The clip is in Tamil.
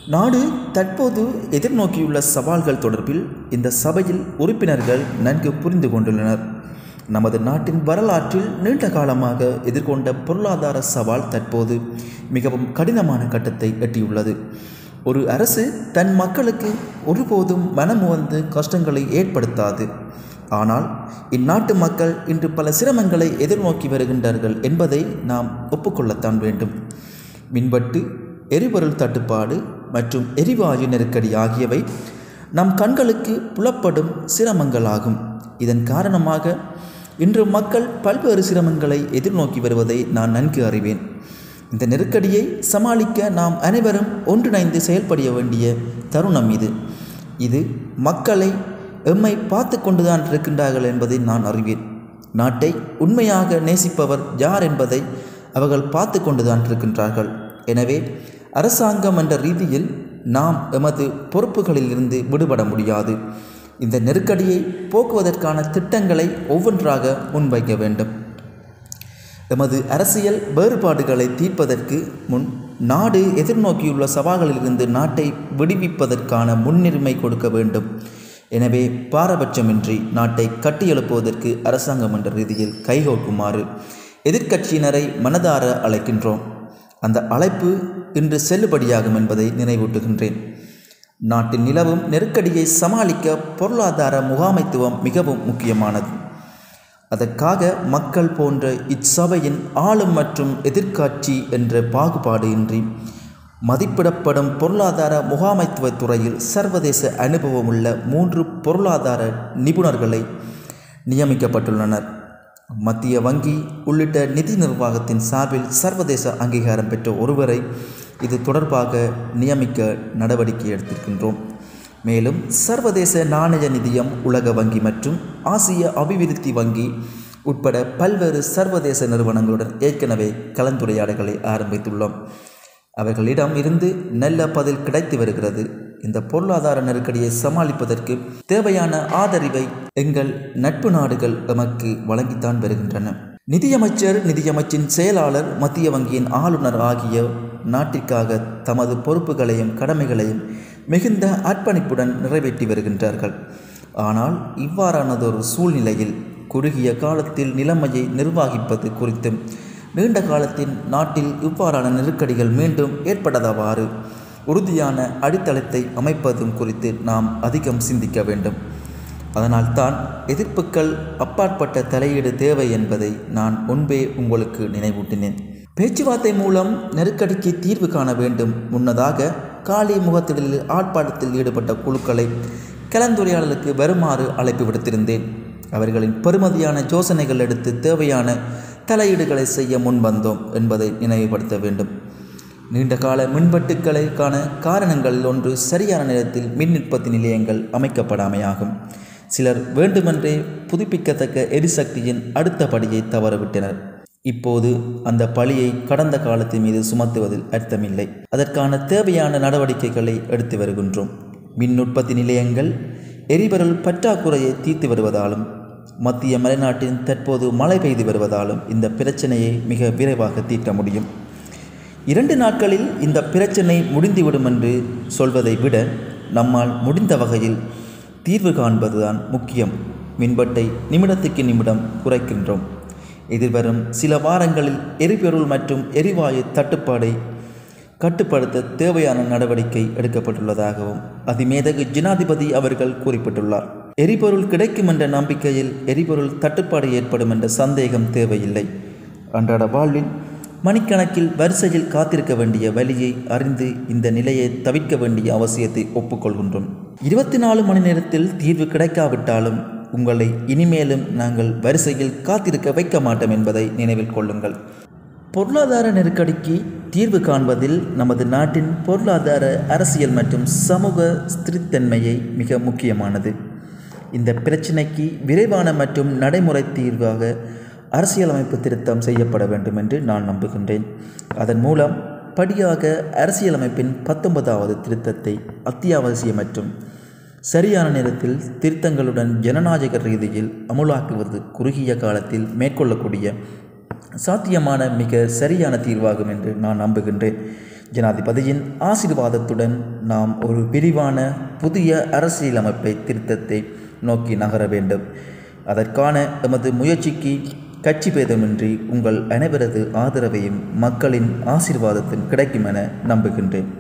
நாடு தற்போது எதிர்நோக்கியுள்ள சவால்கள் தொடர்பில் இந்த சபையில் உறுப்பினர்கள் நன்கு புரிந்து கொண்டுள்ளனர் நமது நாட்டின் வரலாற்றில் நீண்ட காலமாக எதிர்கொண்ட பொருளாதார சவால் தற்போது மிகவும் கடினமான கட்டத்தை எட்டியுள்ளது ஒரு அரசு தன் மக்களுக்கு ஒருபோதும் மனமுவந்து கஷ்டங்களை ஏற்படுத்தாது ஆனால் இந்நாட்டு மக்கள் இன்று பல சிரமங்களை எதிர்நோக்கி வருகின்றார்கள் என்பதை நாம் ஒப்புக்கொள்ளத்தான் வேண்டும் மின்வெட்டு எரிபொருள் தட்டுப்பாடு மற்றும் எரிவாயு நெருக்கடி ஆகியவை நம் கண்களுக்கு புலப்படும் சிரமங்களாகும் இதன் காரணமாக இன்று மக்கள் பல்வேறு சிரமங்களை எதிர்நோக்கி வருவதை நான் நன்கு அறிவேன் இந்த நெருக்கடியை சமாளிக்க நாம் அனைவரும் ஒன்றிணைந்து செயல்பட வேண்டிய தருணம் இது இது மக்களை எம்மை பார்த்து கொண்டுதான் இருக்கின்றார்கள் என்பதை நான் அறிவேன் நாட்டை உண்மையாக நேசிப்பவர் யார் என்பதை அவர்கள் பார்த்து கொண்டுதான் இருக்கின்றார்கள் எனவே அரசாங்கம் என்ற ரீதியில் நாம் எமது பொறுப்புகளில் இருந்து விடுபட முடியாது இந்த நெருக்கடியை போக்குவதற்கான திட்டங்களை ஒவ்வொன்றாக முன்வைக்க வேண்டும் எமது அரசியல் வேறுபாடுகளை தீர்ப்பதற்கு முன் நாடு எதிர்நோக்கியுள்ள சவால்களிலிருந்து நாட்டை விடுவிப்பதற்கான முன்னுரிமை கொடுக்க வேண்டும் எனவே பாரபட்சமின்றி நாட்டை கட்டியெழுப்புவதற்கு அரசாங்கம் என்ற ரீதியில் கைகோக்குமாறு எதிர்க்கட்சியினரை மனதார அழைக்கின்றோம் அந்த அழைப்பு இன்று செல்லுபடியாகும் என்பதை நினைவூட்டுகின்றேன் நாட்டின் நிலவும் நெருக்கடியை சமாளிக்க பொருளாதார முகாமைத்துவம் மிகவும் முக்கியமானது அதற்காக மக்கள் போன்ற இச்சபையின் ஆளும் மற்றும் எதிர்காட்சி என்ற பாகுபாடு இன்றி மதிப்பிடப்படும் பொருளாதார முகாமைத்துவ துறையில் சர்வதேச அனுபவமுள்ள மூன்று பொருளாதார நிபுணர்களை நியமிக்கப்பட்டுள்ளனர் மத்திய வங்கி உள்ளிட்ட நிதி நிர்வாகத்தின் சார்பில் சர்வதேச அங்கீகாரம் பெற்ற ஒருவரை இது தொடர்பாக நியமிக்க நடவடிக்கை எடுத்திருக்கின்றோம் மேலும் சர்வதேச நாணய நிதியம் உலக வங்கி மற்றும் ஆசிய அபிவிருத்தி வங்கி உட்பட பல்வேறு சர்வதேச நிறுவனங்களுடன் ஏற்கனவே கலந்துரையாடல்களை ஆரம்பித்துள்ளோம் அவர்களிடம் இருந்து நல்ல பதில் கிடைத்து வருகிறது இந்த பொருளாதார நெருக்கடியை சமாளிப்பதற்கு தேவையான ஆதரவை எங்கள் நட்பு நாடுகள் எமக்கு வழங்கித்தான் வருகின்றன நிதியமைச்சர் நிதியமைச்சின் செயலாளர் மத்திய வங்கியின் ஆளுநர் ஆகிய நாட்டிற்காக தமது பொறுப்புகளையும் கடமைகளையும் மிகுந்த அர்ப்பணிப்புடன் நிறைவேற்றி வருகின்றார்கள் ஆனால் இவ்வாறானதொரு சூழ்நிலையில் குறுகிய காலத்தில் நிலைமையை நிர்வகிப்பது குறித்தும் நீண்ட காலத்தின் நாட்டில் இவ்வாறான நெருக்கடிகள் மீண்டும் ஏற்படாதவாறு உறுதியான அடித்தளத்தை அமைப்பதும் குறித்து நாம் அதிகம் சிந்திக்க வேண்டும் அதனால்தான் எதிர்ப்புகள் அப்பாற்பட்ட தலையீடு தேவை என்பதை நான் முன்பே உங்களுக்கு நினைவூட்டினேன் பேச்சுவார்த்தை மூலம் நெருக்கடிக்கு தீர்வு காண வேண்டும் முன்னதாக காலி முகத்திடலில் ஆர்ப்பாட்டத்தில் ஈடுபட்ட குழுக்களை கலந்துரையாடலுக்கு வருமாறு அழைப்பு விடுத்திருந்தேன் அவர்களின் பெருமதியான யோசனைகள் எடுத்து தேவையான தலையீடுகளை செய்ய முன்வந்தோம் என்பதை நினைவுபடுத்த வேண்டும் நீண்டகால மின்வெட்டுக்களுக்கான காரணங்களில் ஒன்று சரியான நேரத்தில் மின் உற்பத்தி நிலையங்கள் அமைக்கப்படாமையாகும் சிலர் வேண்டுமென்றே புதுப்பிக்கத்தக்க எரிசக்தியின் அடுத்த படியை தவறவிட்டனர் இப்போது அந்த பழியை கடந்த காலத்தின் மீது சுமத்துவதில் அர்த்தமில்லை அதற்கான தேவையான நடவடிக்கைகளை எடுத்து வருகின்றோம் மின் உற்பத்தி நிலையங்கள் எரிபொருள் பற்றாக்குறையை தீர்த்து வருவதாலும் மத்திய மலைநாட்டின் தற்போது மழை பெய்து வருவதாலும் இந்த பிரச்சனையை மிக விரைவாக தீர்க்க முடியும் இரண்டு நாட்களில் இந்த பிரச்சனை முடிந்துவிடும் என்று சொல்வதை விட நம்மால் முடிந்த வகையில் தீர்வு காண்பதுதான் முக்கியம் மின்வெட்டை நிமிடத்துக்கு நிமிடம் குறைக்கின்றோம் எதிர்வரும் சில வாரங்களில் எரிபொருள் மற்றும் எரிவாயு தட்டுப்பாடை கட்டுப்படுத்த தேவையான நடவடிக்கை எடுக்கப்பட்டுள்ளதாகவும் அதிமேதகு ஜனாதிபதி அவர்கள் குறிப்பிட்டுள்ளார் எரிபொருள் கிடைக்கும் என்ற நம்பிக்கையில் எரிபொருள் தட்டுப்பாடு ஏற்படும் என்ற சந்தேகம் தேவையில்லை அன்றாட வாழ்வில் மணிக்கணக்கில் வரிசையில் காத்திருக்க வேண்டிய வழியை அறிந்து இந்த நிலையை தவிர்க்க வேண்டிய அவசியத்தை ஒப்புக்கொள்கின்றோம் இருபத்தி நாலு மணி நேரத்தில் தீர்வு கிடைக்காவிட்டாலும் உங்களை இனிமேலும் நாங்கள் வரிசையில் காத்திருக்க வைக்க மாட்டோம் என்பதை நினைவில் கொள்ளுங்கள் பொருளாதார நெருக்கடிக்கு தீர்வு காண்பதில் நமது நாட்டின் பொருளாதார அரசியல் மற்றும் சமூக ஸ்திரித்தன்மையை மிக முக்கியமானது இந்த பிரச்சினைக்கு விரைவான மற்றும் நடைமுறை தீர்வாக அரசியலமைப்பு திருத்தம் செய்யப்பட வேண்டும் என்று நான் நம்புகின்றேன் அதன் மூலம் படியாக அரசியலமைப்பின் பத்தொன்பதாவது திருத்தத்தை அத்தியாவசிய மற்றும் சரியான நேரத்தில் திருத்தங்களுடன் ஜனநாயக ரீதியில் அமுலாக்குவது குறுகிய காலத்தில் மேற்கொள்ளக்கூடிய சாத்தியமான மிக சரியான தீர்வாகும் என்று நான் நம்புகின்றேன் ஜனாதிபதியின் ஆசீர்வாதத்துடன் நாம் ஒரு விரிவான புதிய அரசியலமைப்பை திருத்தத்தை நோக்கி நகர வேண்டும் அதற்கான எமது முயற்சிக்கு கட்சி பேதமின்றி உங்கள் அனைவரது ஆதரவையும் மக்களின் ஆசீர்வாதத்தையும் கிடைக்கும் என நம்புகின்றேன்